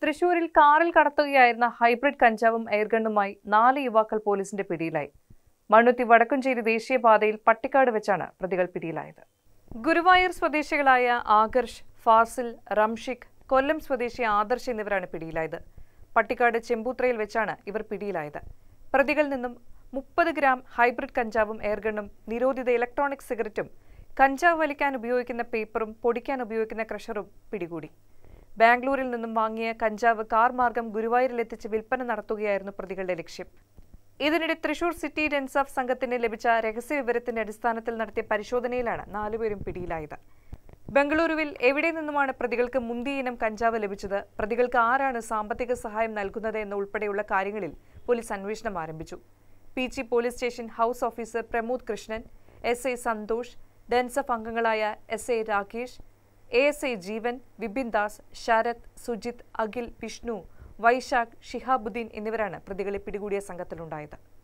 തൃശൂരിൽ കാറിൽ കടത്തുകയായിരുന്ന ഹൈബ്രിഡ് കഞ്ചാവും എയർഗണ്ണുമായി നാല് യുവാക്കൾ പോലീസിന്റെ പിടിയിലായി മണ്ണുത്തി വടക്കുംചേരി ദേശീയപാതയിൽ പട്ടിക്കാട് വെച്ചാണ് പ്രതികൾ പിടിയിലായത് ഗുരുവായൂർ സ്വദേശികളായ ആകർഷ് ഫാസിൽ റംഷിക് കൊല്ലം സ്വദേശി ആദർശ് എന്നിവരാണ് പിടിയിലായത് പട്ടിക്കാട് ചെമ്പൂത്രയിൽ വെച്ചാണ് ഇവർ പിടിയിലായത് പ്രതികളിൽ നിന്നും മുപ്പത് ഗ്രാം ഹൈബ്രിഡ് കഞ്ചാവും എയർഗണ്ണും നിരോധിത ഇലക്ട്രോണിക് സിഗരറ്റും കഞ്ചാവ് വലിക്കാൻ ഉപയോഗിക്കുന്ന പേപ്പറും പൊടിക്കാൻ ഉപയോഗിക്കുന്ന ക്രഷറും പിടികൂടി ബാംഗ്ലൂരിൽ നിന്നും വാങ്ങിയ കഞ്ചാവ് കാർ മാർഗം ഗുരുവായൂരിലെത്തിച്ച് വിൽപ്പന നടത്തുകയായിരുന്നു പ്രതികളുടെ ലക്ഷ്യം ഇതിനിടെ തൃശൂർ സിറ്റി ഡെൻസാഫ് സംഘത്തിന് ലഭിച്ച രഹസ്യ വിവരത്തിന്റെ അടിസ്ഥാനത്തിൽ നടത്തിയ പരിശോധനയിലാണ് നാലുപേരും പിടിയിലായത് ബംഗളൂരുവിൽ എവിടെ നിന്നുമാണ് പ്രതികൾക്ക് മുന്തിയ ഇനം കഞ്ചാവ് ലഭിച്ചത് പ്രതികൾക്ക് ആരാണ് സാമ്പത്തിക സഹായം നൽകുന്നത് എന്നുൾപ്പെടെയുള്ള കാര്യങ്ങളിൽ പോലീസ് അന്വേഷണം ആരംഭിച്ചു P G police station house officer Pramod Krishnan S I Santhosh DANSAF അംഗങ്ങളായ S I Rakesh A S I Jeevan Vipin Das Sarath Sujith Akhil Vishnu Vaisakh Shihabuddin എന്നിവരാണ് പ്രതികളെ പിടികൂടിയ സംഘത്തിലുണ്ടായത്